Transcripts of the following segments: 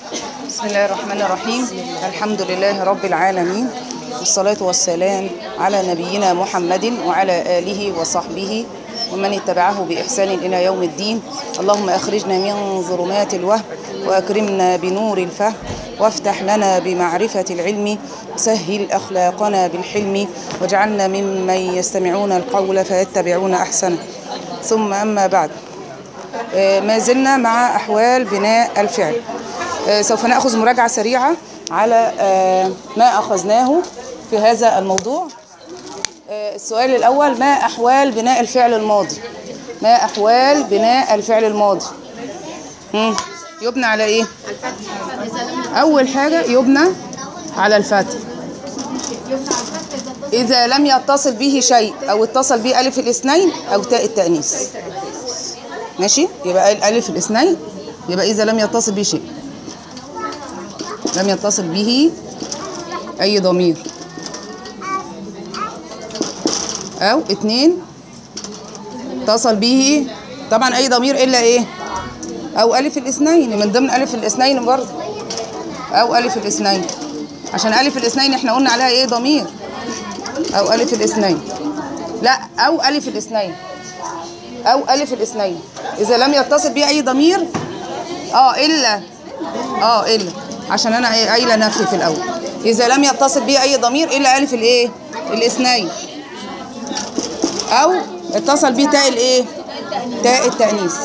بسم الله الرحمن الرحيم الحمد لله رب العالمين والصلاة والسلام على نبينا محمد وعلى آله وصحبه ومن اتبعه بإحسان إلى يوم الدين اللهم أخرجنا من ظلمات الوهم وأكرمنا بنور الفهم وافتح لنا بمعرفة العلم سهل أخلاقنا بالحلم واجعلنا ممن يستمعون القول فيتبعون أحسنه ثم أما بعد آه، ما زلنا مع أحوال بناء الفعل آه، سوف نأخذ مراجعة سريعة على آه، ما أخذناه في هذا الموضوع آه، السؤال الأول ما أحوال بناء الفعل الماضي ما أحوال بناء الفعل الماضي مم. يبنى على إيه أول حاجة يبنى على الفتح إذا لم يتصل به شيء أو اتصل به ألف الاثنين أو تاء التأنيث ماشي يبقى الألف الاثنين يبقى إذا لم يتصل به شيء لم يتصل به أي ضمير أو اتنين اتصل به طبعا أي ضمير إلا إيه أو ألف الاثنين من ضمن ألف الاثنين برضه أو ألف الاثنين عشان ألف الاثنين إحنا قلنا عليها إيه ضمير أو ألف الاثنين لا أو ألف الاثنين أو ألف الاثنين إذا لم يتصل به أي ضمير اه الا اه الا عشان انا إيه قايله نفي في الاول اذا لم يتصل به اي ضمير الا الف الايه الاثنين او اتصل به تاء الايه تاء التانيث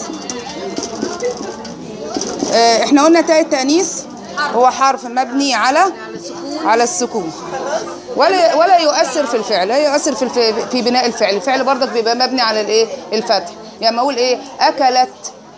آه احنا قلنا تاء التانيث هو حرف مبني على على السكون ولا ولا يؤثر في الفعل لا يؤثر في الف... في بناء الفعل الفعل برضك بيبقى مبني على الايه الفتح يعني اقول ايه اكلت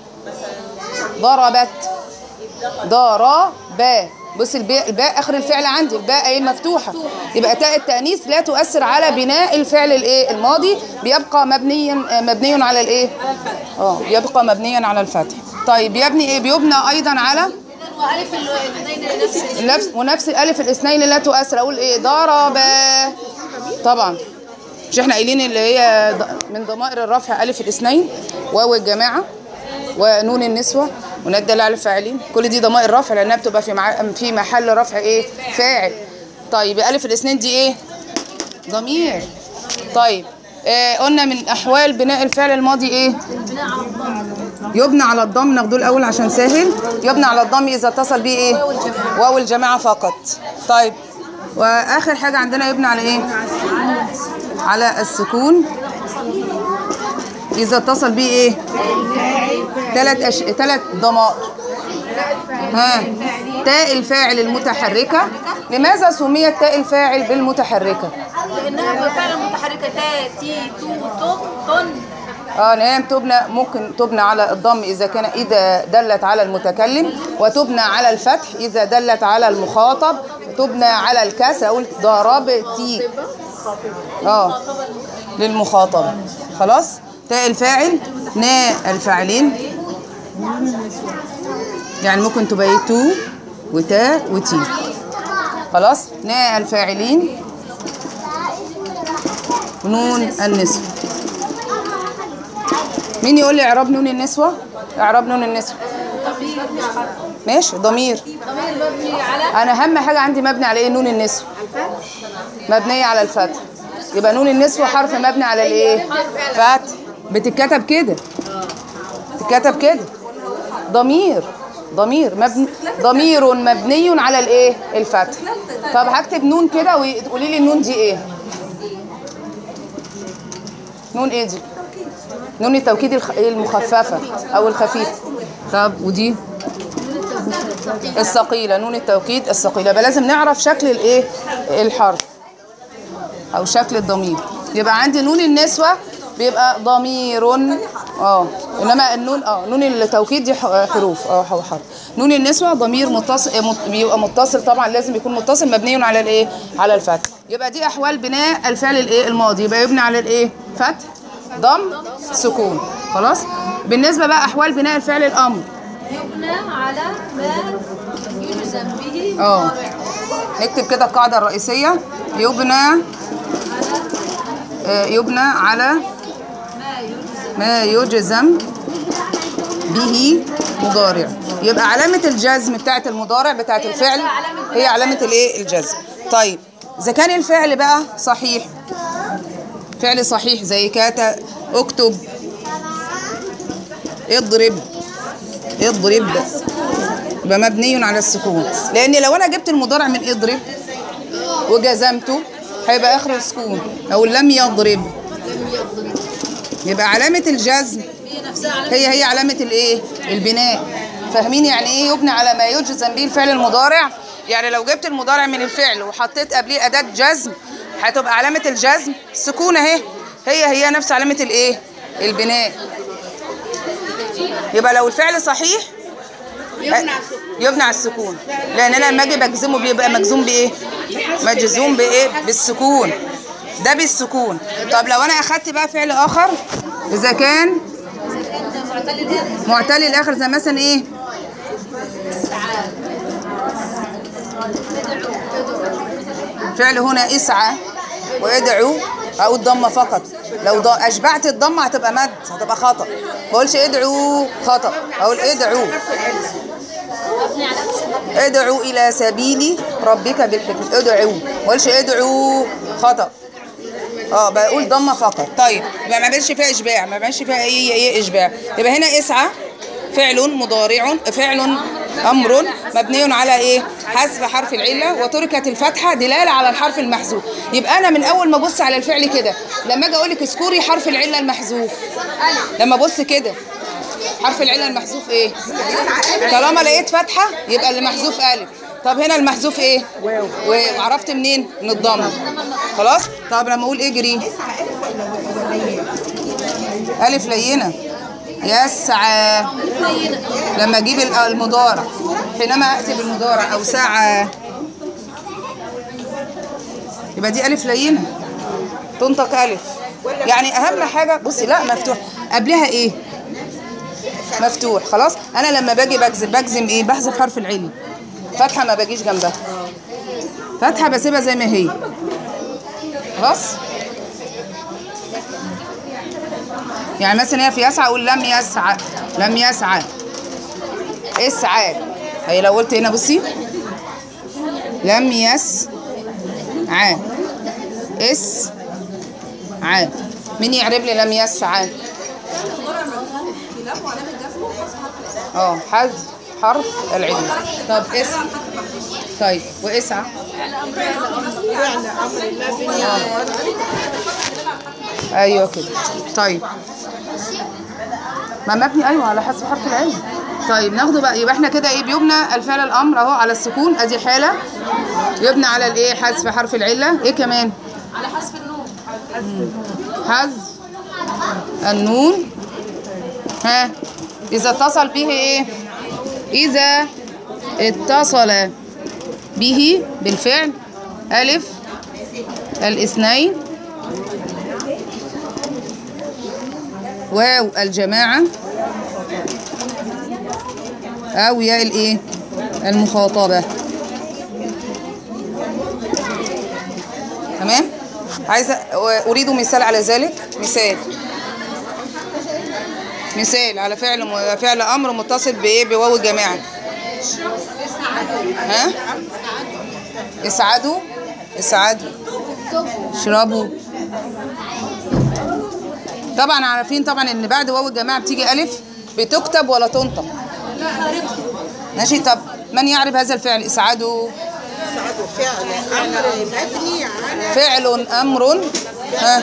ضربت ضرب بص الباء الباء اخر الفعل عندي الباء ايه مفتوحه يبقى تاء التانيث لا تؤثر على بناء الفعل الايه الماضي بيبقى مبنيا مبني على الايه اه بيبقى مبنيا على الفتح طيب يبني ايه بيبنى ايضا على والف الاثنين نفس الاسم نفس ونفس الالف الاثنين لا تؤثر اقول ايه ضرب طبعا مش احنا قايلين اللي هي ض- من ضمائر الرفع الف الاثنين واو الجماعه ونون النسوه وندل على الفاعلين كل دي ضمائر رفع لانها بتبقى في مع... في محل رفع ايه فاعل طيب الف الاثنين دي ايه ضمير طيب آه قلنا من احوال بناء الفعل الماضي ايه يبنى على الضم ناخده الاول عشان سهل يبنى على الضم اذا اتصل به ايه واو الجماعه فقط طيب واخر حاجه عندنا يبنى على ايه على السكون اذا اتصل به ايه ثلاث أش... ثلاث ضمائر ها تاء الفاعل المتحركه لماذا سميت تاء الفاعل بالمتحركه لانها فعلا متحركه تا تي تو تو تن اه لان تبنى ممكن تبنى على الضم اذا كان اذا دلت على المتكلم وتبنى على الفتح اذا دلت على المخاطب تبنى على الكسر اقول ضربتي اه للمخاطب خلاص تاء الفاعل نا الفاعلين يعني ممكن تبقى تو وتاء وتي خلاص نا الفاعلين ونون النسوة مين يقول لي اعراب نون النسوة اعراب نون النسوة ماشي ضمير ضمير مبني على انا اهم حاجه عندي مبني على ايه نون النسوة مبنيه على الفتح يبقى نون النسوة حرف مبني على الايه فتح بتتكتب كده بتتكتب كده ضمير ضمير مبني ضمير مبني على الايه الفتح طب هكتب نون كده وقولي لي النون دي ايه نون ايه دي نون التوكيد الخ- المخففه او الخفيفه طب ودي الثقيله نون التوكيد الثقيله يبقى لازم نعرف شكل الايه الحرف او شكل الضمير يبقى عندي نون النسوه بيبقى ضمير اه انما النون اه نون التوكيد دي ح- حروف اه هو حرف نون النسوه ضمير متصل آه، مت- بيبقى متصل طبعا لازم يكون متصل مبني على الايه على الفتح يبقى دي احوال بناء الفعل الايه الماضي يبقى يبني على الايه فتح ضم سكون خلاص بالنسبه بقى احوال بناء الفعل الامر يبنى على ما يجزم به اه مضارع. نكتب كده القاعده الرئيسيه يبنى آه، يبنى على ما يجزم ما يجزم به مضارع يبقى علامة الجزم بتاعت المضارع بتاعت الفعل هي علامة الايه الجزم طيب إذا كان الفعل بقى صحيح فعل صحيح زي كاتا اكتب اضرب اضرب يبقى مبني على السكون لان لو انا جبت المضارع من اضرب وجزمته هيبقى اخر سكون او لم يضرب يبقى علامة الجزم هي هي علامة الايه البناء فاهمين يعني ايه يبنى على ما يجزم به الفعل المضارع يعني لو جبت المضارع من الفعل وحطيت قبليه أداة جزم هتبقى علامة الجزم السكون اهي هي هي نفس علامة الايه البناء يبقى لو الفعل صحيح يبنى على السكون لان انا لما اجي بجزمه بيبقى مجزوم بايه مجزوم بايه بالسكون ده بالسكون طب لو انا اخدت بقى فعل اخر اذا كان معتل الاخر زي مثلا ايه فعل هنا اسعى وادعو او الضمه فقط لو ض- اشبعت الضمه هتبقى مد هتبقى خطا ما اقولش ادعو خطا اقول ادعو ادعو الى سبيل ربك بالحكمه ادعو ما اقولش ادعو خطا اه بقول ضمه فقط طيب يبقى ما بعملش فيها اشباع ما بعملش فيها اي اي اشباع يبقى هنا اسعى فعل مضارع فعل امر مبني على ايه حذف حرف العله وتركت الفتحه دلاله على الحرف المحذوف يبقى انا من اول ما ابص على الفعل كده لما اجي اقول لك اذكري حرف العله المحذوف لما ابص كده حرف العله المحذوف ايه طالما لقيت فتحه يبقى اللي محذوف الف طب هنا المحذوف ايه واو وعرفت منين من الضمه خلاص طب لما اقول اجري الف لينه يسعى لما اجيب ال- المضارع حينما اكتب المضارع او سعى يبقى دي الف لينه تنطق الف يعني اهم حاجه بصي لا مفتوح قبلها ايه مفتوح خلاص انا لما باجي بجزم بجزم ايه بحذف حرف العلم فتحه ما باجيش جنبها فتحه بسيبها زي ما هي خلاص يعني مثلا هي في يسعى اقول لم يسعى لم يسعى اسعى هي لو قلت هنا بصي لم يسعى اس عى مين يعرب لي لم يسعى اه حذف حرف العلم طب اسم طيب واسعى آه. ايوه كده طيب ما مبني ايوه على حذف حرف العلم طيب ناخده بقى يبقى احنا كده ايه بيبنى الفعل الامر اهو على السكون ادي حاله يبنى على الايه حذف حرف العله ايه كمان على حذف النون حذف النون ها إذا اتصل به إيه؟ إذا اتصل به بالفعل ألف الاثنين واو الجماعة أو ياء الإيه؟ المخاطبة تمام؟ عايزة أريد مثال على ذلك مثال مثال على فعل م... فعل امر متصل بايه بواو الجماعه ها اسعدوا اسعدوا اشربوا طبعا عارفين طبعا ان بعد واو الجماعه بتيجي الف بتكتب ولا تنطق ماشي طب من يعرف هذا الفعل اسعدوا فعل امر مبني على فعل امر ها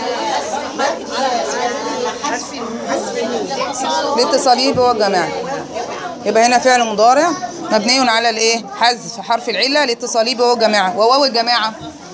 لاتصاله بواو الجماعه يبقى هنا فعل مضارع مبني على الايه حذف حرف العله لاتصاله بواو الجماعه وواو الجماعه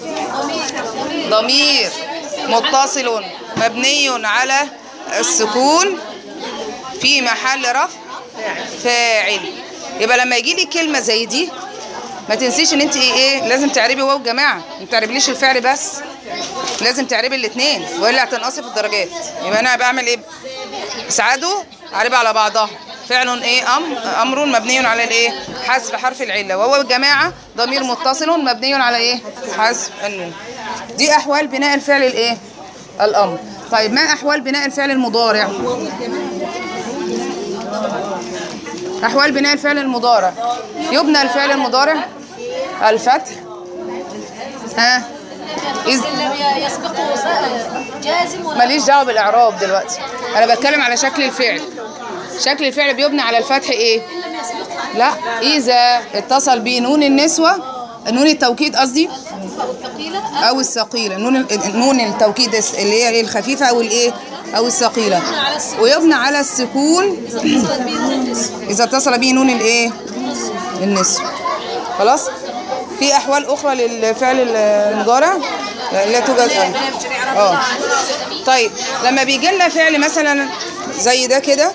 ضمير متصل مبني على السكون في محل رفع فاعل يبقى لما يجي لي كلمه زي دي ما تنسيش ان انت ايه, إيه لازم تعربي واو الجماعه ما تعربليش الفعل بس لازم تعربي الاثنين والا هتنقصي في الدرجات يبقى انا بعمل ايه اسعدوا عربي على بعضها فعل ايه امر امر مبني على الايه حذف حرف العله وهو الجماعه ضمير متصل مبني على ايه حذف النون دي احوال بناء الفعل الايه الامر طيب ما احوال بناء الفعل المضارع احوال بناء الفعل المضارع يبنى الفعل المضارع الفتح ها إذ لم يسبقه جازم ولا ماليش دعوه بالاعراب دلوقتي انا بتكلم على شكل الفعل شكل الفعل بيبنى على الفتح ايه لم يسبقها لا اذا اتصل به نون النسوه نون التوكيد قصدي الثقيلة او الثقيله نون ال- نون التوكيد الس- اللي هي إيه الخفيفه او الايه او الثقيله ويبنى على السكون اتصلت به نون النسوة اذا اتصل به نون الايه النسو خلاص في احوال اخرى للفعل المضارع لا لا توجد الان اه طيب لما بيجي لنا فعل مثلا زي ده كده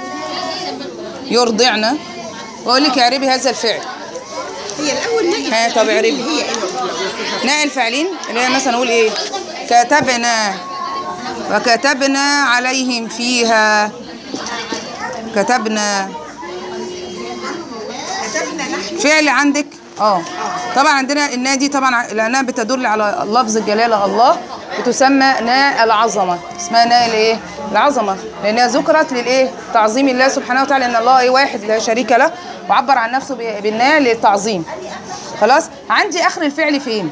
يرضعنا واقول لك اعربي هذا الفعل هي الاول نقل ها طب اعربي هي ايه ناقل فاعلين اللي هي مثلا نقول ايه كتبنا وكتبنا عليهم فيها كتبنا كتبنا نحن فعل عندك اه طبعا عندنا النا دي طبعا لانها بتدل على لفظ الجلاله الله وتسمى نا العظمه اسمها نا الايه العظمه لانها ذكرت للايه تعظيم الله سبحانه وتعالى ان الله ايه واحد لا شريك له وعبر عن نفسه ب- بالنا للتعظيم خلاص عندي اخر الفعل فين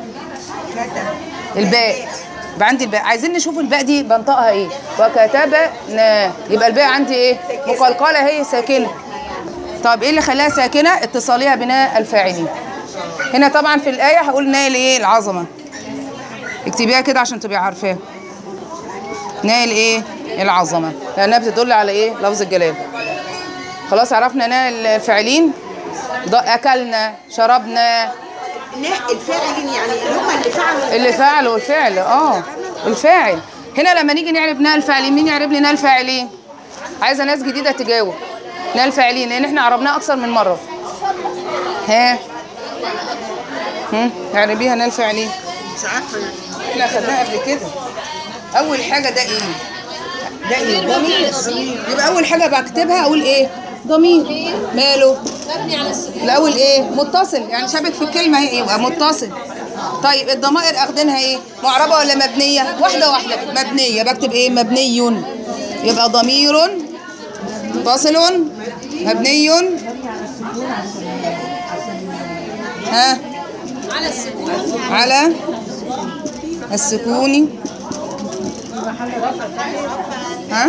الباء يبقى عندي الباء عايزين نشوف الباء دي بنطقها ايه وكتبنا يبقى الباء عندي ايه مقلقله هي ساكنه طب ايه اللي خلاها ساكنه اتصالها بناء الفاعلين هنا طبعا في الايه هقول نايل ايه العظمه اكتبيها كده عشان تبقي عارفاها نايل ايه العظمه لانها بتدل على ايه لفظ الجلال خلاص عرفنا نايل الفاعلين ض- اكلنا شربنا لا الفاعلين يعني اللي هم اللي فعلوا اللي فعلوا الفعل اه الفاعل هنا لما نيجي نعرب نال الفاعلين مين يعرب لي نال الفاعلين عايزه ناس جديده تجاوب نال الفاعلين لان احنا عربناه اكثر من مره ها هم اعربيها نال الفاعلين مش عارفه احنا خدناها قبل كده اول حاجه ده ايه ده ايه ضمير يبقى اول حاجه بكتبها اقول ايه ضمير ماله مبني على السكون الاول ايه متصل يعني شابك في الكلمه هي يبقى متصل طيب الضمائر اخدينها ايه معربه ولا مبنيه واحده واحده مبنيه بكتب ايه مبني يبقى ضمير متصل مبني ها على السكون على السكون ها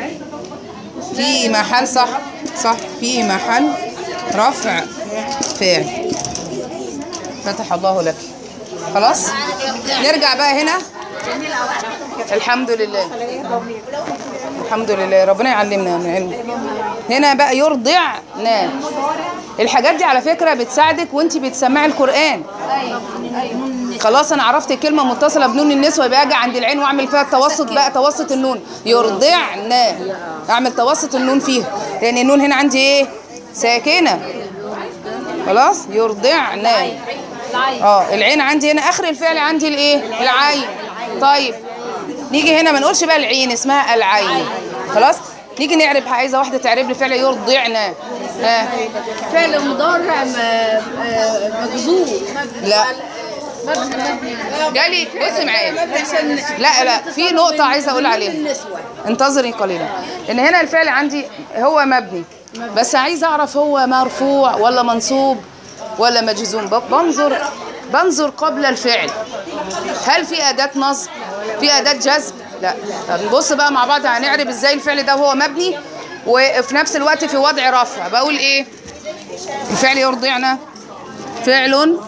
في محل صح صح في محل رفع فاعل فتح الله لك خلاص نرجع بقى هنا الحمد لله الحمد لله ربنا يعلمنا من علم هنا بقى يرضعنا الحاجات دي على فكرة بتساعدك وانت بتسمعي القرآن خلاص انا عرفت كلمه متصله بنون النسوه يبقى اجي عند العين واعمل فيها التوسط بقى توسط النون يرضعنا اعمل توسط النون فيها لان النون هنا عندي ايه ساكنه خلاص يرضعنا اه العين عندي هنا اخر الفعل عندي الايه العين طيب نيجي هنا ما نقولش بقى العين اسمها العين خلاص نيجي نعرب عايزه واحده تعرب لي فعل يرضعنا ها فعل مضارع م- آه، مجزوم لا مبني مبني جالي بصي معايا لا لا في نقطة عايزة أقول عليها انتظري قليلا إن هنا الفعل عندي هو مبني بس عايزة أعرف هو مرفوع ولا منصوب ولا مجزوم ب- بنظر بنظر قبل الفعل هل في أداة نصب في أداة جذب لا طب نبص بقى مع بعض هنعرف إزاي الفعل ده هو مبني وفي نفس الوقت في وضع رفع بقول إيه الفعل يرضعنا فعل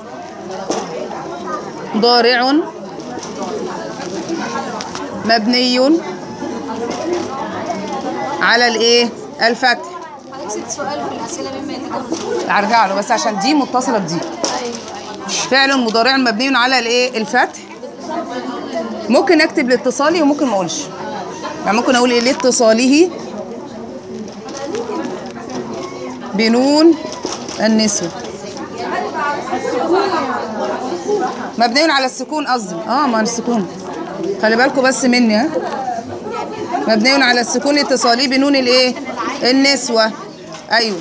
ضارع مبني على الايه الفتح حضرتك ست سؤال في الأسئلة مما يتجاوز ارجع له بس عشان دي متصله بدي فعل مضارع مبني على الايه الفتح ممكن اكتب لاتصالي وممكن ما اقولش يعني ممكن اقول ايه لاتصاله بنون النسوة مبني على السكون قصدي اه ما السكون خلي بالكم بس مني ها مبني على السكون اتصالي بنون الايه النسوة ايوه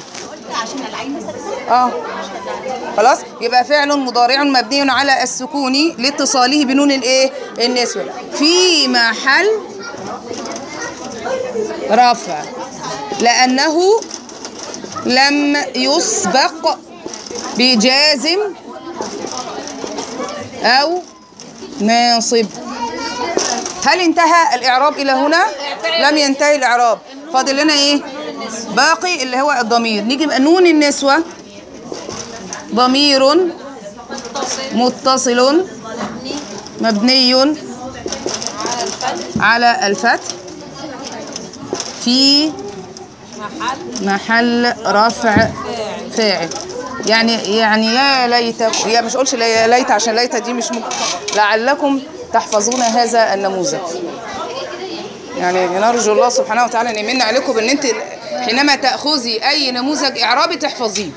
اه خلاص يبقى فعل مضارع مبني على السكون لاتصاله بنون الايه النسوة في محل رفع لأنه لم يسبق بجازم أو ناصب هل انتهى الإعراب إلى هنا؟ لم ينتهي الإعراب فاضل لنا إيه؟ باقي اللي هو الضمير نيجي بقى نون النسوة ضمير متصل مبني على الفتح في محل رفع فاعل يعني يعني يا ليت يا مش قولش يا ليت عشان ليت دي مش ممكن لعلكم تحفظون هذا النموذج يعني نرجو الله سبحانه وتعالى ان يمن عليكم بان انت حينما تاخذي اي نموذج اعرابي تحفظيه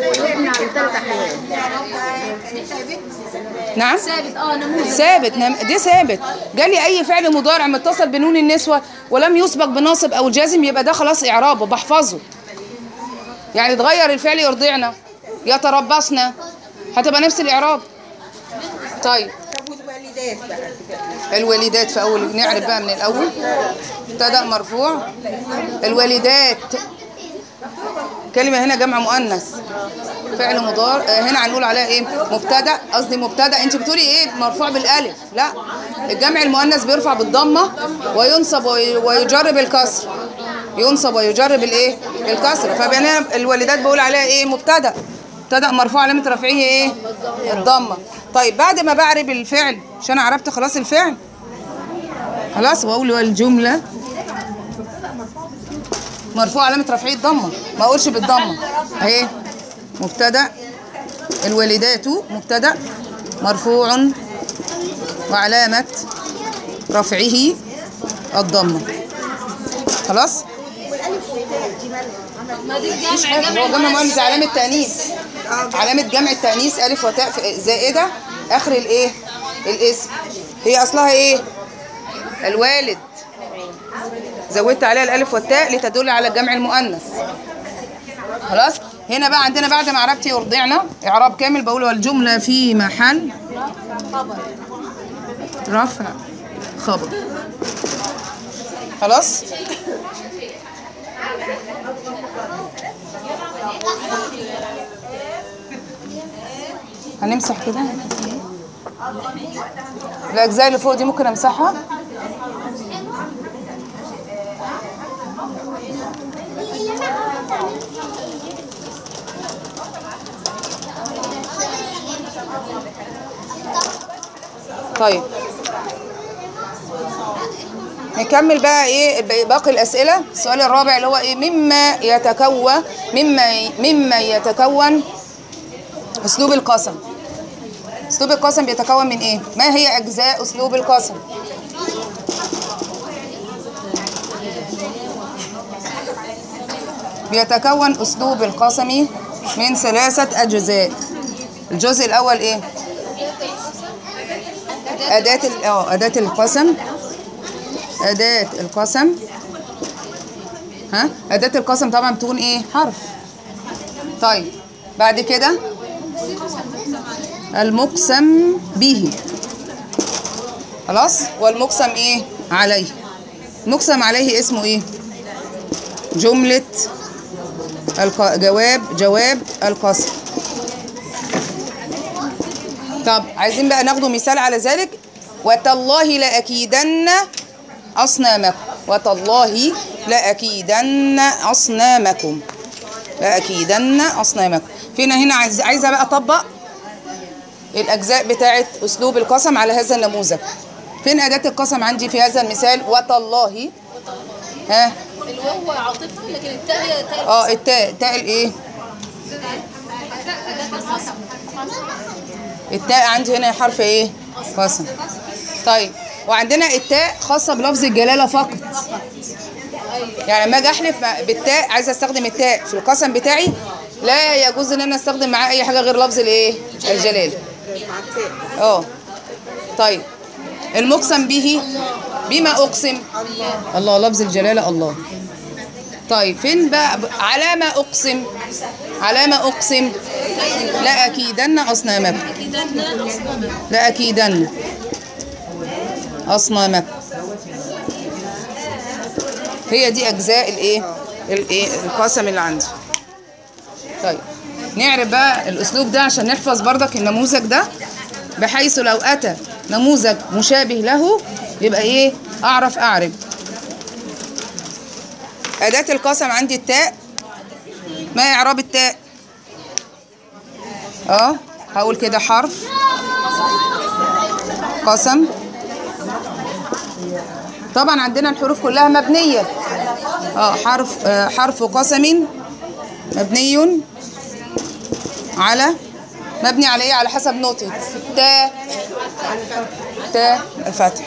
نعم ثابت اه نموذج ثابت نم... دي ثابت جالي اي فعل مضارع متصل بنون النسوه ولم يسبق بناصب او جازم يبقى ده خلاص اعرابه بحفظه يعني تغير الفعل يرضعنا يتربصنا هتبقى نفس الاعراب طيب طب والوالدات بقى الوالدات في اول نعرف بقى من الاول مبتدا مرفوع الوالدات كلمه هنا جمع مؤنث فعل مضارع آه، هنا هنقول عليها ايه مبتدا قصدي مبتدا انت بتقولي ايه مرفوع بالالف لا الجمع المؤنث بيرفع بالضمه وينصب وي- ويجر بالكسر ينصب ويجر بالايه بالكسر فبقى الوالدات بقول عليها ايه مبتدا مبتدا مرفوع علامه رفعه ايه الضمه طيب بعد ما بعرب الفعل عشان عرفت خلاص الفعل خلاص واقول الجمله مرفوع علامه رفعه الضمه ما اقولش بالضمه اهي مبتدا الوالدات مبتدا مرفوع وعلامه رفعه الضمه خلاص ما دي الجمع هو جمع مؤنث علامة تأنيث علامة جمع التأنيث ألف وتاء في- زائدة آخر الإيه؟ الاسم هي أصلها إيه؟ الوالد زودت عليها الألف والتاء لتدل على جمع المؤنث خلاص هنا بقى عندنا بعد ما عرفتي يرضعنا إعراب كامل بقول والجملة في محل رفع خبر خلاص هنمسح كده الأجزاء اللي فوق دي ممكن أمسحها طيب نكمل بقى ايه باقي الاسئله السؤال الرابع اللي هو ايه مما يتكون مما مما يتكون اسلوب القسم اسلوب القسم بيتكون من ايه ما هي اجزاء اسلوب القسم بيتكون اسلوب القسم من ثلاثه اجزاء الجزء الاول ايه اداه ال- اه اداه القسم اداه القسم ها اداه القسم طبعا بتكون ايه حرف طيب بعد كده المقسم به خلاص والمقسم ايه عليه المقسم عليه اسمه ايه جملة الق... جواب جواب القسم طب عايزين بقى ناخده مثال على ذلك وتالله لأكيدن أصنامكم وتالله لأكيدن أصنامكم لأكيدن أصنامكم فينا هنا عايز عايزة بقى أطبق الأجزاء بتاعة أسلوب القسم على هذا النموذج فين أداة القسم عندي في هذا المثال وتالله ها الواو عاطفة لكن التاء هي تاء اه التاء تاء الايه التاء عندي هنا حرف ايه قسم طيب وعندنا التاء خاصة بلفظ الجلالة فقط يعني لما اجي احلف مع- بالتاء عايزه استخدم التاء في القسم بتاعي لا يجوز ان انا استخدم معاه اي حاجه غير لفظ الايه الجلاله اه طيب المقسم به بما اقسم الله لفظ الجلاله الله طيب فين بقى على ما اقسم على ما اقسم لاكيدن اصنامكم كيدنا أصنامك لاكيدن اصنامكم هي دي اجزاء الايه الايه القسم اللي عندي طيب نعرف بقى الاسلوب ده عشان نحفظ برضك النموذج ده بحيث لو اتى نموذج مشابه له يبقى ايه اعرف اعرب اداه القسم عندي التاء ما اعراب التاء اه هقول كده حرف قسم طبعا عندنا الحروف كلها مبنيه اه حرف آه حرف قسم مبني على مبني على ايه على حسب نقطه تاء تاء الفتح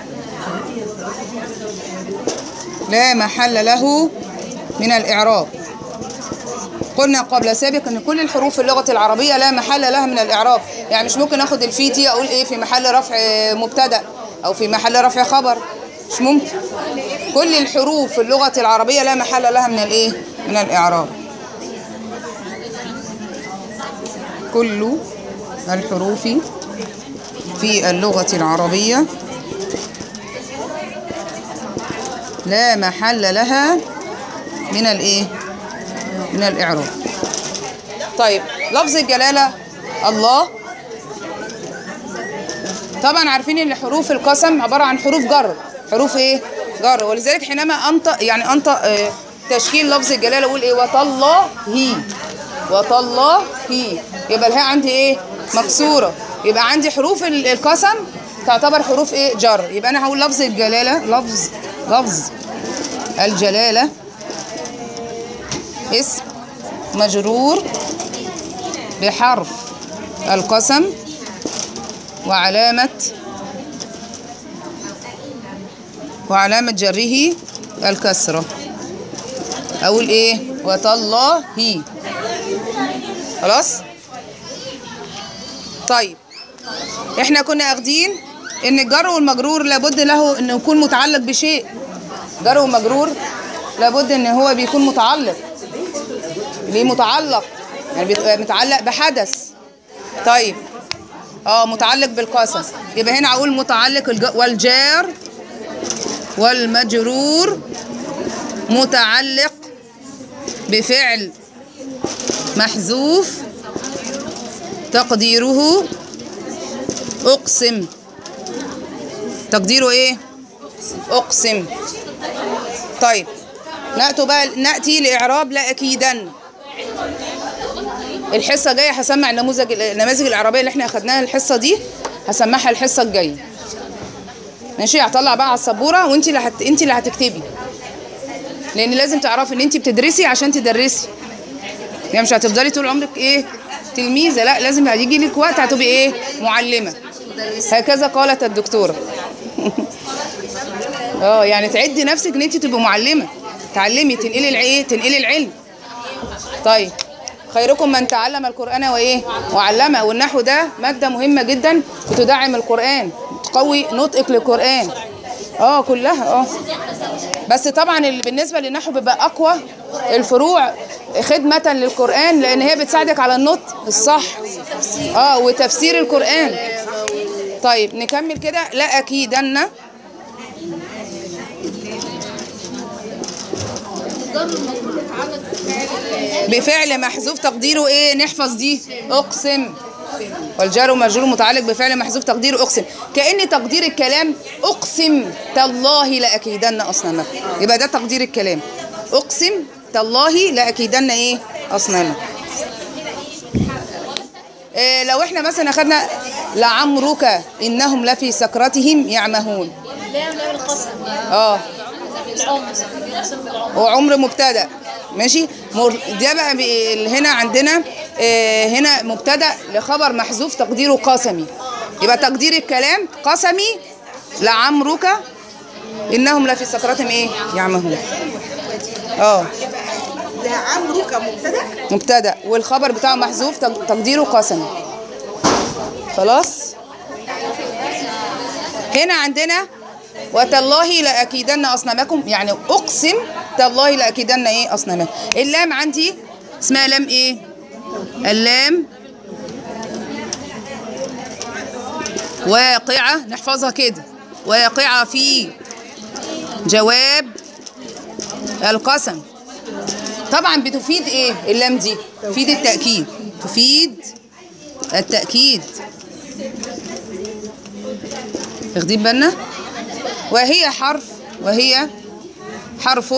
لا محل له من الاعراب قلنا قبل سابق ان كل الحروف في اللغه العربيه لا محل لها من الاعراب يعني مش ممكن اخد الفي دي اقول ايه في محل رفع مبتدا او في محل رفع خبر مش ممكن كل الحروف في اللغه العربيه لا محل لها من الايه من الاعراب كل الحروف في اللغه العربيه لا محل لها من الايه من الإعراب طيب لفظ الجلالة الله طبعا عارفين ان حروف القسم عبارة عن حروف جر حروف ايه جر ولذلك حينما انطق يعني انطق آه، تشكيل لفظ الجلالة اقول ايه وطالله وطالله يبقى الهاء عندي ايه مكسورة يبقى عندي حروف ال- القسم تعتبر حروف ايه جر يبقى انا هقول لفظ الجلالة لفظ لفظ الجلالة اسم مجرور بحرف القسم وعلامة وعلامة جره الكسرة أقول إيه وتالله خلاص طيب احنا كنا اخدين ان الجر والمجرور لابد له انه يكون متعلق بشيء جر ومجرور لابد ان هو بيكون متعلق ليه متعلق يعني بيبقى متعلق بحدث طيب اه متعلق بالقسم يبقى هنا اقول متعلق الج... والجار والمجرور متعلق بفعل محذوف تقديره اقسم تقديره ايه اقسم طيب نأتي بقى نأتي لإعراب لا أكيدن الحصة جاية هسمع النموذج النماذج العربية اللي احنا أخدناها الحصة دي هسمعها الحصة الجاية ماشي هطلع بقى على السبورة وانت اللي هت... انت اللي هتكتبي لأن لازم تعرفي ان انت بتدرسي عشان تدرسي يعني مش هتفضلي طول عمرك ايه تلميذة لا لازم هيجي لك وقت هتبقي ايه معلمة هكذا قالت الدكتورة اه يعني تعدي نفسك ان انت تبقي معلمه تعلمي تنقلي العيه تنقلي العلم طيب خيركم من تعلم القران وايه وعلمه والنحو ده ماده مهمه جدا بتدعم القران تقوي نطقك للقران اه كلها اه بس طبعا اللي بالنسبه للنحو بيبقى اقوى الفروع خدمه للقران لان هي بتساعدك على النطق الصح اه وتفسير القران طيب نكمل كده لا اكيدن بفعل محذوف تقديره ايه نحفظ دي اقسم والجار مجرور متعلق بفعل محذوف تقديره اقسم كأن تقدير الكلام اقسم تالله لاكيدن اصنامك يبقى ده تقدير الكلام اقسم تالله لاكيدن ايه اصنامك إيه لو احنا مثلا اخدنا لعمرك انهم لفي سكرتهم يعمهون لا لا القسم اه العمر يقسم بالعمر وعمر مبتدا ماشي مر- ده بقى بي- هنا عندنا آه، هنا مبتدا لخبر محذوف تقديره قسمي يبقى تقدير الكلام قسمي لعمرك انهم لفي سكرتهم ايه يعمهون اه لعمرك مبتدأ مبتدا والخبر بتاعه محذوف تق- تقديره قسمي خلاص هنا عندنا وتالله لاكيدن اصنامكم يعني اقسم تالله لاكيدن ايه اصنامكم اللام عندي اسمها لام ايه اللام واقعه نحفظها كده واقعه في جواب القسم طبعا بتفيد ايه اللام دي تفيد التأكيد تفيد التأكيد واخدين بالنا وهي حرف وهي حرف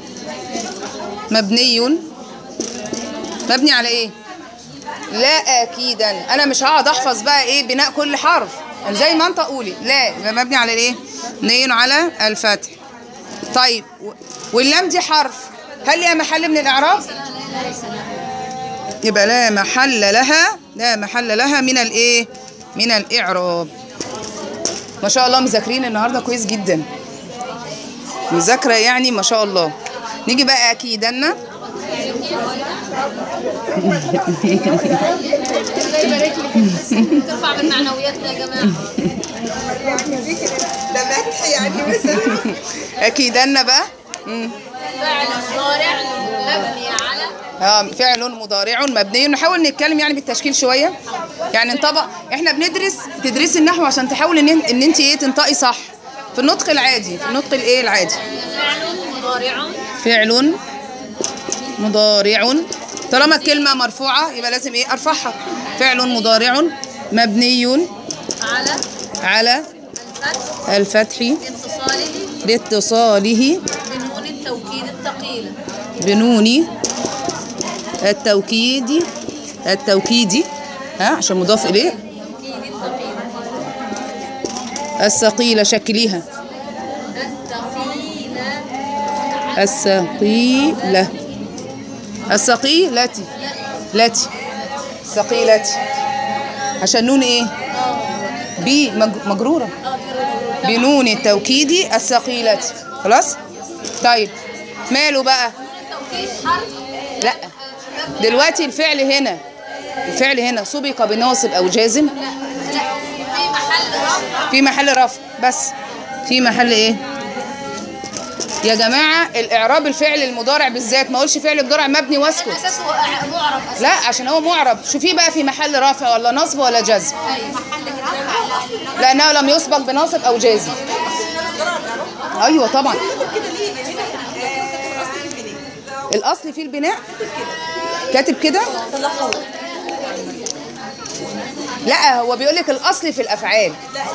مبني مبني على ايه لا اكيدا انا مش هقعد احفظ بقى ايه بناء كل حرف زي ما انت قولي لا يبقى مبني على الايه مبني على الفتح طيب و- واللام دي حرف هل ليها محل من الاعراب يبقى لا محل لها لا محل لها من الايه من الاعراب ما شاء الله مذاكرين النهارده كويس جدا مذاكره يعني ما شاء الله نيجي بقى اكيدنا ترفع من معنوياتنا يا جماعه ده مدح يعني مثلا اكيدنا بقى مم. فعل مضارع مبني على اه فعل مضارع مبني نحاول نتكلم يعني بالتشكيل شويه يعني نطبق احنا بندرس تدرسي النحو عشان تحاول ان ان انت ايه تنطقي صح في النطق العادي في النطق الايه العادي فعل مضارع فعل مضارع طالما الكلمه مرفوعه يبقى لازم ايه ارفعها فعل مضارع مبني على على الفتح الفتح لاتصاله لاتصاله بنون التوكيد الثقيله بنون التوكيد التوكيد ها عشان مضاف اليه التوكيد الثقيله الثقيلة شكليها الثقيله الثقيلة الثقيلة لاتي ثقيلتي عشان نون ايه بي مج- مجرورة بنون التوكيد الثقيلة خلاص طيب ماله بقى التوكيد حرف لا دلوقتي الفعل هنا الفعل هنا سبق بناصب او جازم لا في محل رفع في محل رفع بس في محل ايه يا جماعه الاعراب الفعل المضارع بالذات ما اقولش فعل مضارع مبني واسكت اساسه معرب اساسا لا عشان هو معرب شوفيه بقى في محل رفع ولا نصب ولا جزم محل رفع لانه لم يسبق بناصب او جازم ايوه طبعا الاصل في البناء كاتب كده لا هو بيقول لك الاصل في الافعال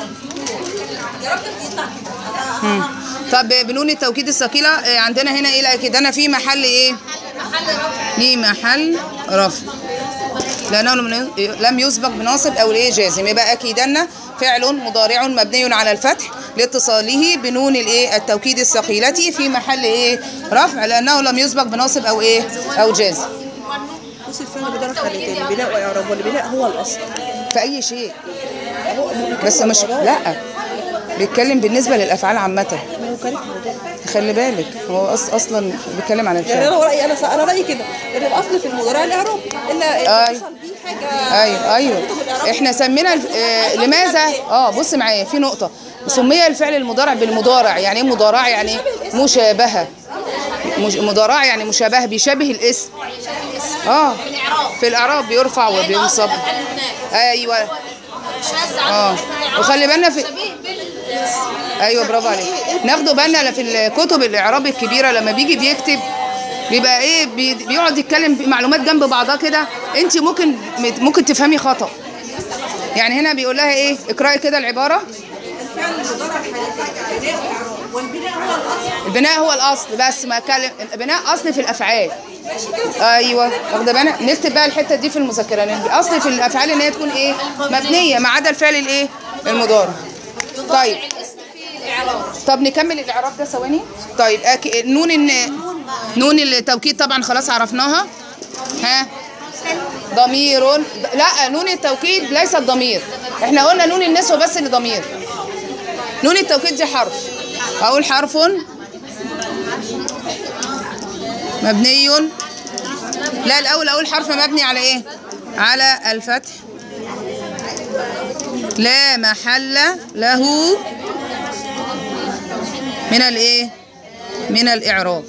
مم. طب بنون التوكيد الثقيله آه، عندنا هنا ايه لا كده انا في محل ايه محل رفع في محل رفع لأنه لم- لم يسبق بناصب أو الإيه جازم يبقى أكيدن فعل مضارع مبني على الفتح لاتصاله بنون الإيه التوكيد الثقيلة في محل إيه رفع لأنه لم يسبق بناصب أو إيه أو جازم بص الفعل بيدرك حالتين بناء واعراب والبناء هو الاصل في أي شيء بس مش لا بيتكلم بالنسبة للأفعال عامة ما هو كارف الموضوع خلي بالك هو أص- أصلا بيتكلم عن يعني الفعل انا رايي انا انا رايي كده ان الاصل في المضارع الاعراب الا أي. اتصل بيه حاجه ايوه ايوه كتب الإعراب. احنا سمينا الف- آه لماذا اه بص معايا في نقطه سمي الفعل المضارع بالمضارع يعني ايه مضارع يعني إيه؟ مشابهه مش مضارع يعني مشابهه بيشابه الاسم اه في الاعراب بيرفع وبينصب ايوه شاذ اه عن وخلي بالنا في شبيه بال ايوه برافو عليك ناخدوا بالنا في الكتب الاعراب الكبيره لما بيجي بيكتب بيبقى ايه بي- بيقعد يتكلم في معلومات جنب بعضها كده انت ممكن ممكن تفهمي خطا يعني هنا بيقول لها ايه اقراي كده العباره الفعل المضارع حالتين بناء واعراب والبناء هو الاصل البناء هو الاصل بس ما اتكلم البناء اصل في الافعال ايوه واخده بالك نكتب بقى الحته دي في المذكره لأن الاصل في الافعال ان هي تكون ايه مبنيه ما عدا الفعل الايه المضارع طيب الاسم في الاعراب طب نكمل الاعراب ده ثواني طيب أك... نون الن... نون التوكيد طبعا خلاص عرفناها ها ضمير لا نون التوكيد ليست ضمير احنا قلنا نون النسوة بس اللي ضمير نون التوكيد دي حرف اقول حرف مبني لا الاول اقول حرف مبني على ايه على الفتح لا محل له من الايه من الاعراب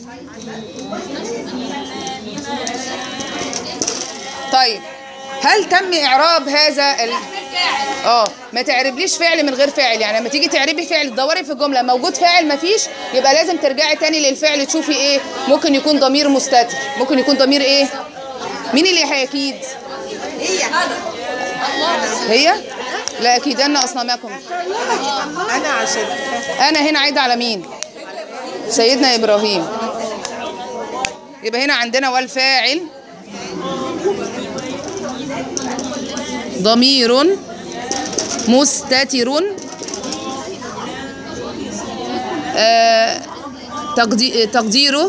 طيب هل تم اعراب هذا ال... فاعل اه ما تعربليش فعل من غير فاعل يعني لما تيجي تعربي فعل تدوري في الجمله موجود فاعل ما فيش يبقى لازم ترجعي تاني للفعل تشوفي ايه ممكن يكون ضمير مستتر ممكن يكون ضمير ايه مين اللي هيكيد هي هي لا اكيدن اصنامكم انا عشان انا هنا عايده على مين سيدنا ابراهيم يبقى هنا عندنا والفاعل ضمير مستتر آه تقدي- تقديره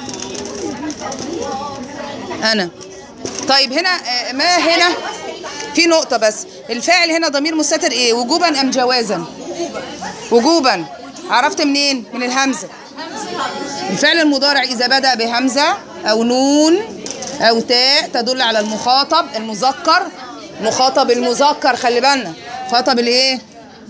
انا طيب هنا آه، ما هنا في نقطة بس الفاعل هنا ضمير مستتر ايه وجوبا ام جوازا وجوبا عرفت منين من الهمزة الفعل المضارع إذا بدأ بهمزة أو نون أو تاء تدل على المخاطب المذكر مخاطب المذكر خلي بالنا خاطب الايه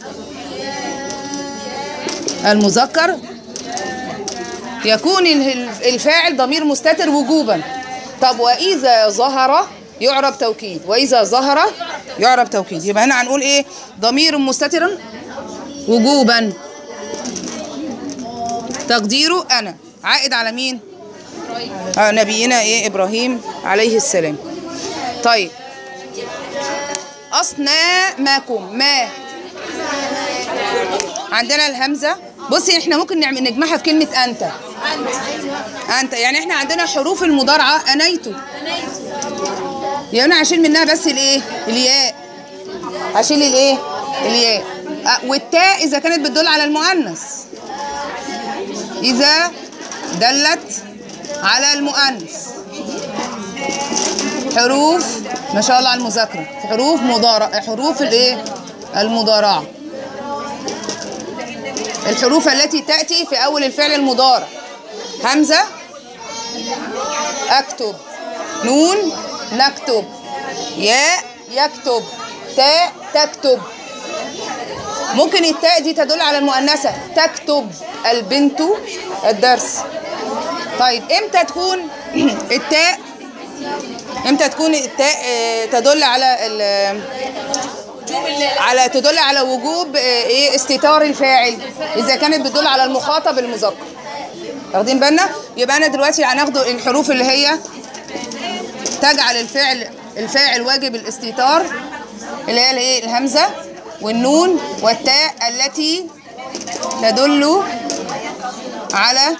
المذكر يكون ال- الفاعل ضمير مستتر وجوبا طب وإذا ظهر يعرب توكيد وإذا ظهر يعرب توكيد يبقى هنا هنقول إيه ضمير مستتر وجوبا تقديره أنا عائد على مين آه نبينا إيه إبراهيم عليه السلام طيب أصنامكم ما عندنا الهمزة بصي احنا ممكن نعمل نجمعها في كلمة أنت أنت يعني احنا عندنا حروف المضارعة أنيت يعني أنا هشيل منها بس الإيه الياء هشيل الإيه الياء أه، والتاء إذا كانت بتدل على المؤنث إذا دلت على المؤنث حروف ما شاء الله على المذاكرة حروف مضارع حروف الإيه المضارعة الحروف التي تأتي في أول الفعل المضارع همزة أكتب نون نكتب ياء يكتب تاء تكتب ممكن التاء دي تدل على المؤنثة تكتب البنت الدرس طيب امتى تكون التاء امتى تكون التاء آه، تدل على ال- على تدل على وجوب آه، ايه استتار الفاعل اذا كانت بتدل على المخاطب المذكر واخدين بالنا يبقى انا دلوقتي هناخد الحروف اللي هي تجعل الفعل الفاعل واجب الاستتار اللي هي الايه الهمزه والنون والتاء التي تدل على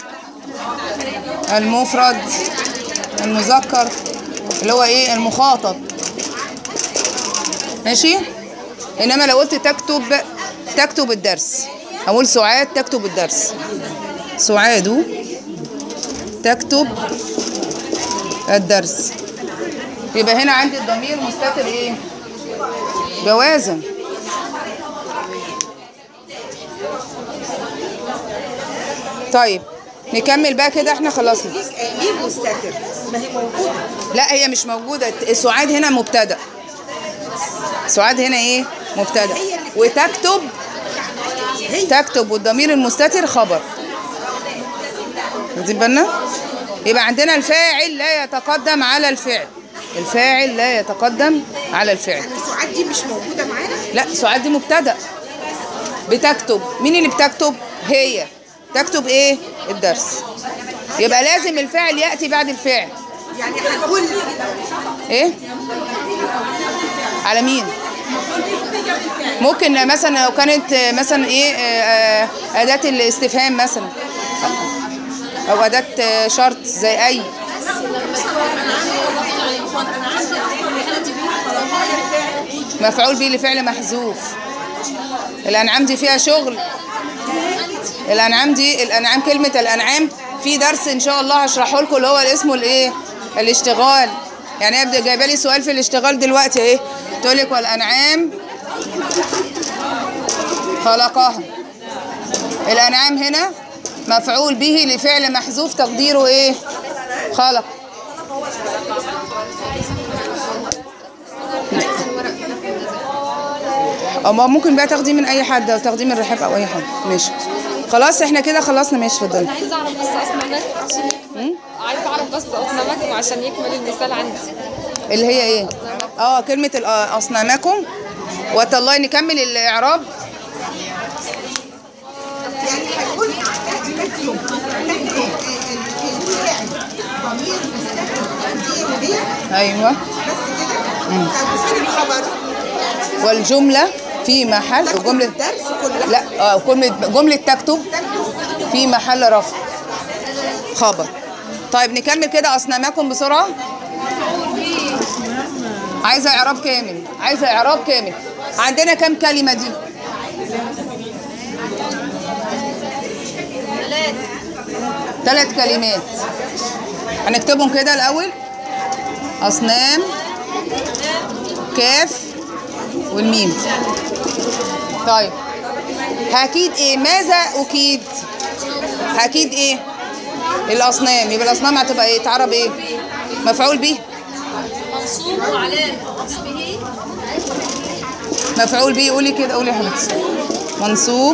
المفرد المذكر اللي هو ايه المخاطب ماشي انما لو قلت تكتب تكتب الدرس اقول سعاد تكتب الدرس سعاد تكتب الدرس يبقى هنا عندي الضمير مستتر ايه جوازا طيب نكمل بقى كده احنا خلصنا مين مستتر ما هي موجوده لا هي مش موجودة سعاد هنا مبتدأ سعاد هنا ايه مبتدأ وتكتب تكتب والضمير المستتر خبر واخدين بالنا يبقى عندنا الفاعل لا يتقدم على الفعل الفاعل لا يتقدم على الفعل سعاد دي مش موجوده معانا لا سعاد دي مبتدأ بتكتب مين اللي بتكتب هي تكتب ايه الدرس يبقى لازم الفاعل يأتي بعد الفعل يعني هنقول ايه على مين ممكن مثلا لو كانت مثلا ايه آه، آه، اداه الاستفهام مثلا او اداه شرط زي اي مفعول به لفعل محذوف الانعام دي فيها شغل الانعام دي الانعام كلمه الانعام في درس ان شاء الله هشرحه لكم اللي هو اللي اسمه الايه الاشتغال يعني هي بت- جايبه لي سؤال في الاشتغال دلوقتي اهي تقول لك والانعام خلقها الانعام هنا مفعول به لفعل محذوف تقديره ايه خلق او ما ممكن بقى تاخديه من اي حد او تاخديه من رحاب او اي حد ماشي خلاص احنا كده خلصنا ماشي اتفضلي عايزه اعرف بس اصنامك عشان عايزه اعرف بس اصنامكم عشان يكمل المثال عندي اللي هي ايه اه كلمه ال- آه، اصنامكم وتالله نكمل الاعراب يعني هيكون تكتب تكتب الفعل ضمير مستتر دي ودي ايوه فين الخبر والجمله في محل جمله الدرس كله لا اه جمله جمله تكتب في محل رفع خبر طيب نكمل كده اصنامكم بسرعه عايزه اعراب كامل عايزه اعراب كامل عندنا كام كلمه دي ثلاث كلمات هنكتبهم كده الاول اصنام كاف والميم طيب هكيد ايه ماذا اكيد هكيد ايه الاصنام يبقى الاصنام هتبقى ايه تعرب ايه مفعول به منصوب وعلامة نصبه مفعول به قولي كده قولي يا حبيبتي منصوب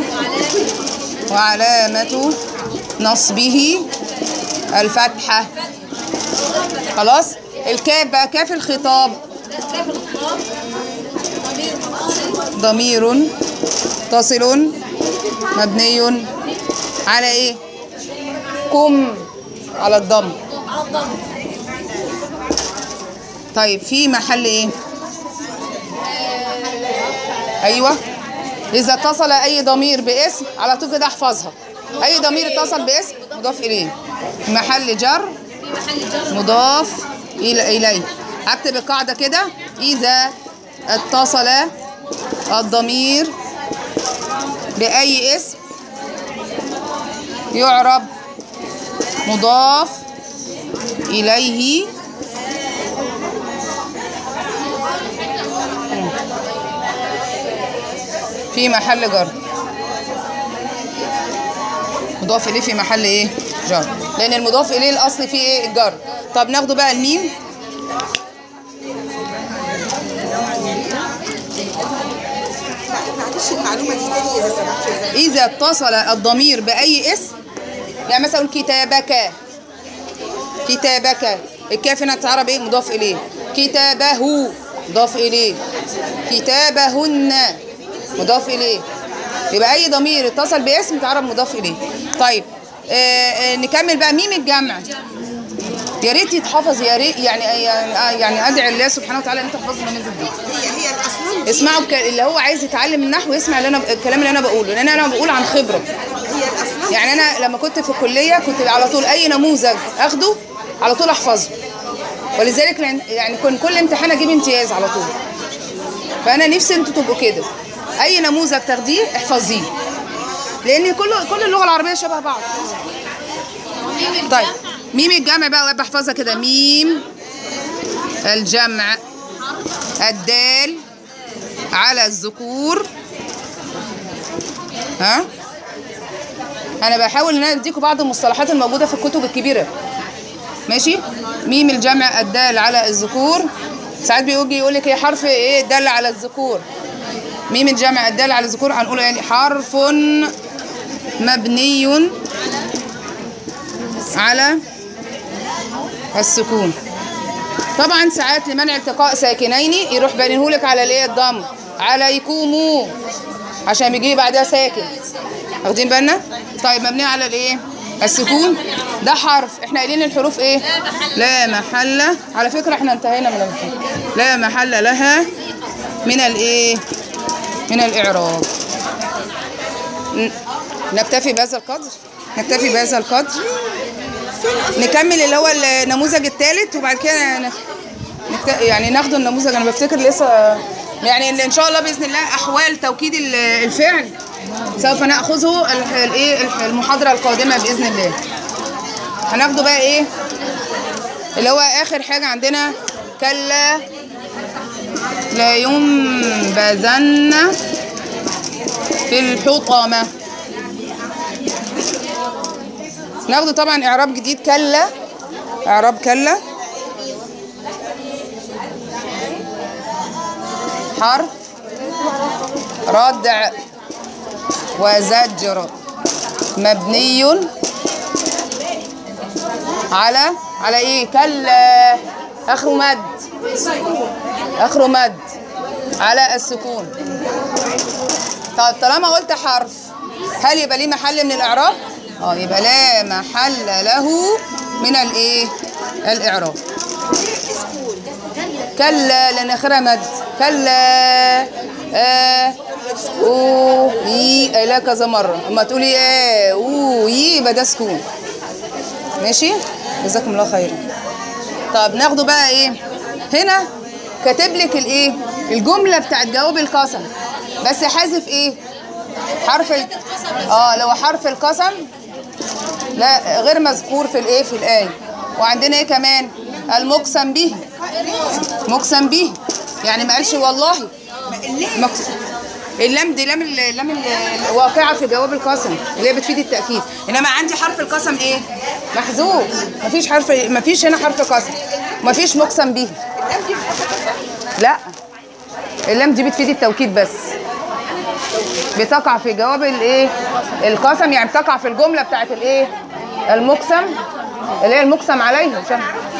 وعلامة نصبه الفتحة خلاص الكاف بقى كاف الخطاب كيف الخطاب ضمير متصل ضمير تصل مبني على ايه كم على الضم على الضم طيب في محل ايه ايوه اذا اتصل اي ضمير باسم على طول كده احفظها اي ضمير اتصل باسم مضاف اليه محل جر في محل جر مضاف إلى- اليه هكتب القاعده كده اذا اتصل الضمير باي اسم يعرب مضاف اليه في محل جر مضاف اليه في محل ايه جر لان المضاف اليه الاصل فيه ايه الجر طب ناخده بقى الميم معلش المعلومه دي تاني اذا سمحت يا زلمة. اذا اتصل الضمير باي اسم يعني مثلا أقول كتابك كتابك الكاف هنا تعرب ايه مضاف اليه كتابه مضاف اليه كتابهن مضاف اليه يبقى اي ضمير اتصل باسم تعرب مضاف اليه طيب آه آه نكمل بقى ميم الجمع يا ريت يتحفظ يا ريت يعني يعني يعني ادعي الله سبحانه وتعالى ان انت تحفظ النماذج دي هي هي الاصنام دي اسمعوا الك- اللي هو عايز يتعلم النحو يسمع اللي انا الكلام اللي انا بقوله لان انا بقول عن خبره هي الاصنام يعني انا لما كنت في الكليه كنت على طول اي نموذج اخده على طول احفظه ولذلك لأن- يعني كنت كل امتحان اجيب امتياز على طول فانا نفسي انتوا تبقوا كده اي نموذج تاخديه احفظيه لان كل كل اللغه العربيه شبه بعض طيب ميم الجمع بقى بحفظها كده ميم الجمع الدال على الذكور ها انا بحاول ان انا اديكم بعض المصطلحات الموجوده في الكتب الكبيره ماشي ميم الجمع الدال على الذكور ساعات بيجي يقول لك ايه حرف ايه دال على الذكور ميم الجمع الدال على الذكور هنقول يعني حرف مبني على السكون طبعا ساعات لمنع التقاء ساكنين يروح بانيهولك على الايه الضم عليكم عشان بيجي بعدها ساكن واخدين بالنا طيب مبني على الايه السكون ده حرف احنا قايلين الحروف ايه لا محل على فكره احنا انتهينا من الامتحان لا محل لها من الايه من الاعراب ن- نكتفي بهذا القدر نكتفي بهذا القدر نكمل اللي هو النموذج الثالث وبعد كده ن- نكت... يعني ناخد النموذج انا بفتكر لسه يعني اللي ان شاء الله باذن الله احوال توكيد ال- الفعل سوف ناخذه ال- الايه المحاضره القادمه باذن الله هناخده بقى ايه اللي هو اخر حاجه عندنا كلا لا ينبذن في الحطمه ناخده طبعا اعراب جديد كلا اعراب كلا حرف ردع وزجر مبني على على ايه كلا اخره مد اخره مد على السكون طب طالما قلت حرف هل يبقى ليه محل من الاعراب اه يبقى لا محل له من الايه الاعراب كلا لان اخرها مد كلا آه او يي قايلها كذا مره اما تقولي اه او يي يبقى ده سكون ماشي جزاكم الله خيرا طب ناخده بقى ايه هنا كاتب لك الايه الجمله بتاعت جواب القسم بس حذف ايه حرف ال... اه لو حرف القسم لا غير مذكور في الايه في الايه وعندنا ايه كمان المقسم به مقسم به يعني ما قالش والله مقسم اللام دي لام ال- لام ال- الواقعه في جواب القسم اللي هي بتفيد التاكيد انما عندي حرف القسم ايه محذوف مفيش حرف مفيش هنا حرف قسم مفيش مقسم به لا اللام دي بتفيد التوكيد بس بتقع في جواب الايه القسم يعني بتقع في الجمله بتاعت الايه المقسم اللي هي المقسم عليه عشان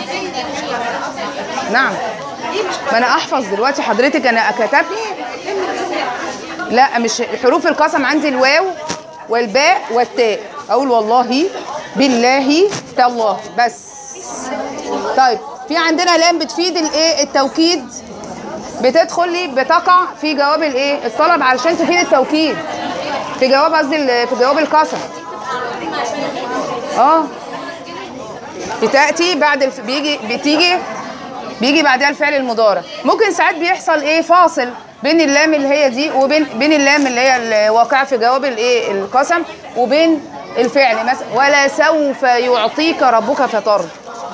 نعم ما انا احفظ دلوقتي حضرتك انا كتبت لا مش حروف القسم عندي الواو والباء والتاء اقول والله بالله تالله بس طيب في عندنا لام بتفيد الايه التوكيد بتدخل لي بتقع في جواب الايه الطلب علشان تفيد التوكيد في جواب قصدي ال- في جواب القسم اه بتاتي بعد الف... بيجي بتيجي بيجي بعدها الفعل المضارع ممكن ساعات بيحصل ايه فاصل بين اللام اللي هي دي وبين بين اللام اللي هي الواقعه في جواب الايه القسم وبين الفعل مثلا ولا سوف يعطيك ربك فترضى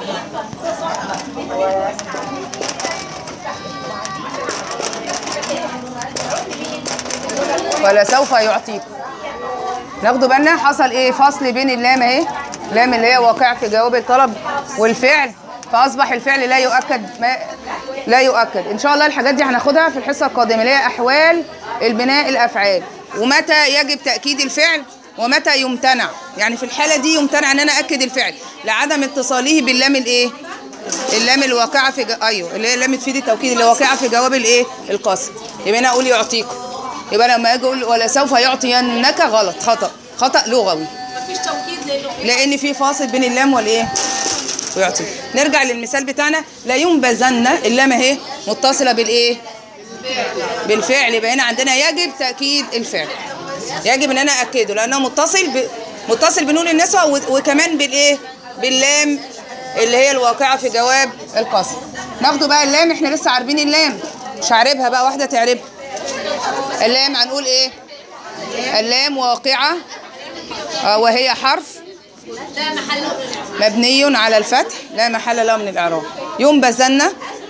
ولا سوف يعطيك ناخدوا بالنا حصل ايه فصل بين اللام اهي لام اللي هي واقع في جواب الطلب والفعل فاصبح الفعل لا يؤكد ما لا يؤكد ان شاء الله الحاجات دي هناخدها في الحصه القادمه اللي هي احوال البناء الافعال ومتى يجب تاكيد الفعل ومتى يمتنع يعني في الحاله دي يمتنع ان انا اكد الفعل لعدم اتصاله باللام الايه اللام الواقعه في جو... ايوه اللي هي لام تفيد التوكيد اللي واقعه في جواب الايه القصد يبقى انا اقول يعطيكم يبقى لما اجي اقول ولا سوف يعطينك غلط خطا خطا لغوي مفيش توكيد لانه في لان في فاصل بين اللام والايه ويعطي نرجع للمثال بتاعنا لا ينبذن اللام اهي متصله بالايه بالفعل يبقى هنا عندنا يجب تاكيد الفعل يجب ان انا اكده لانه متصل ب... متصل بنون النسوه و... وكمان بالايه باللام اللي هي الواقعه في جواب القسم ناخده بقى اللام احنا لسه عارفين اللام مش عاربها بقى واحده تعربها اللام هنقول ايه اللام واقعه آه، وهي حرف ده محله من الإعراب. مبني على الفتح لا محل له من الإعراب ينبذن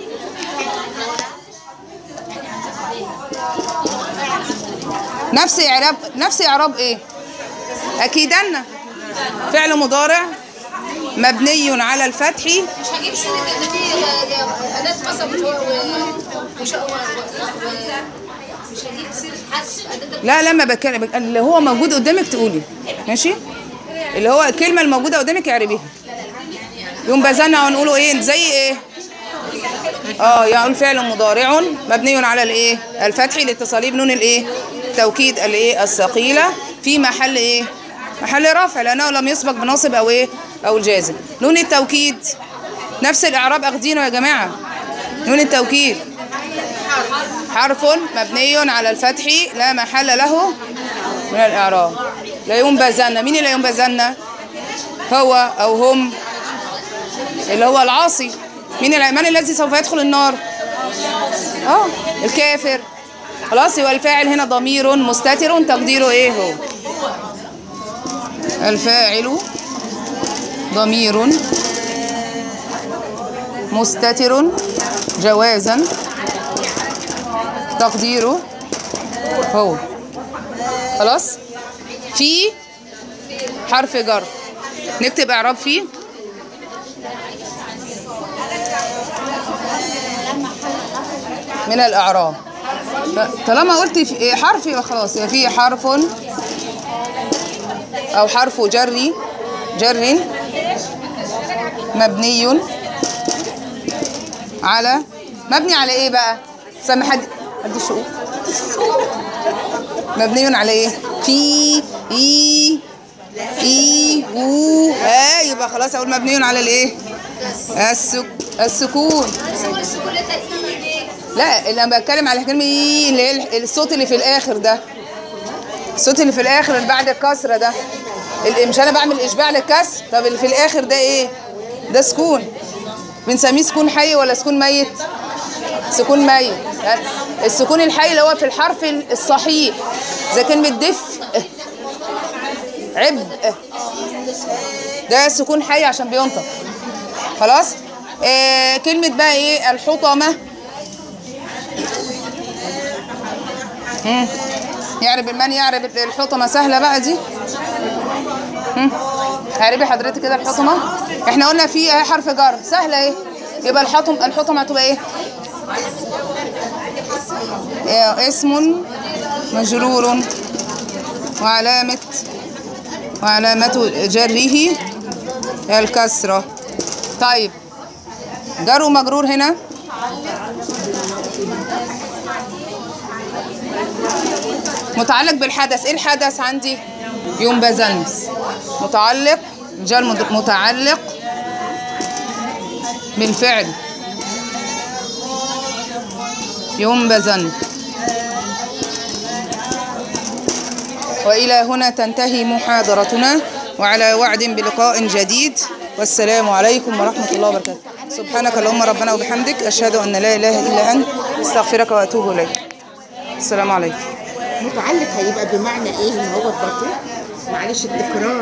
نفس إعراب نفس إعراب إيه؟ أكيدن فعل مضارع مبني على الفتح مش هجيب سيره ان في اداه قسم و- و- وش- و- و- مش هجيب سيره حذف اداه لا لما بتكلم اللي هو موجود قدامك تقولي ماشي اللي هو الكلمة الموجودة قدامك اعربيها ينبذن ونقوله ايه زي ايه اه يقول فعل مضارع مبني على الايه الفتح لاتصاله بنون الايه توكيد الايه الثقيلة في محل ايه محل رفع لانه لم يسبق بناصب او ايه او الجازم نون التوكيد نفس الاعراب اخدينه يا جماعة نون التوكيد حرف مبني على الفتح لا محل له من الإعراب لا ينبذن مين اللي ينبذن هو أو هم اللي هو العاصي مين اللي- من الذي سوف يدخل النار اه الكافر خلاص يبقى الفاعل هنا ضمير مستتر تقديره ايه هو الفاعل ضمير مستتر جوازا تقديره هو خلاص في حرف جر نكتب اعراب فيه من الاعراب ف- طالما قلت في إيه حرف يبقى خلاص يبقى في حرف او حرف جر جر مبني على مبني على ايه بقى سامح حد قد الشقوق مبني على ايه في اي اي و اه يبقى خلاص اقول مبني على الايه السك... السكون السكون السكون ده تأثير ليه؟ لا اللي انا بتكلم على كلمه ايه اللي هي الصوت اللي في الاخر ده الصوت اللي في الاخر اللي بعد الكسره ده ال- مش انا بعمل اشباع للكسر طب اللي في الاخر ده ايه ده سكون بنسميه سكون حي ولا سكون ميت سكون ميت يعني السكون الحي اللي هو في الحرف الصحيح زي كلمه دفء عبء ده سكون حي عشان بينطق خلاص آه كلمه بقى ايه الحطمه مم. يعرب المن يعرب الحطمة سهلة بقى دي مم. اعربي حضرتك كده الحطمة احنا قلنا في اهي حرف جر سهلة ايه يبقى الحطم الحطمة هتبقى ايه إيه، اسم مجرور وعلامة وعلامة جره الكسرة طيب جر ومجرور هنا متعلق بالحدث ايه الحدث عندي ينبذن متعلق جال مد- متعلق بالفعل ينبذن والى هنا تنتهي محاضرتنا وعلى وعد بلقاء جديد والسلام عليكم ورحمه الله وبركاته سبحانك اللهم ربنا وبحمدك اشهد ان لا اله الا انت استغفرك واتوب اليك السلام عليكم متعلق هيبقى بمعنى ايه ان هو الضروري معلش التكرار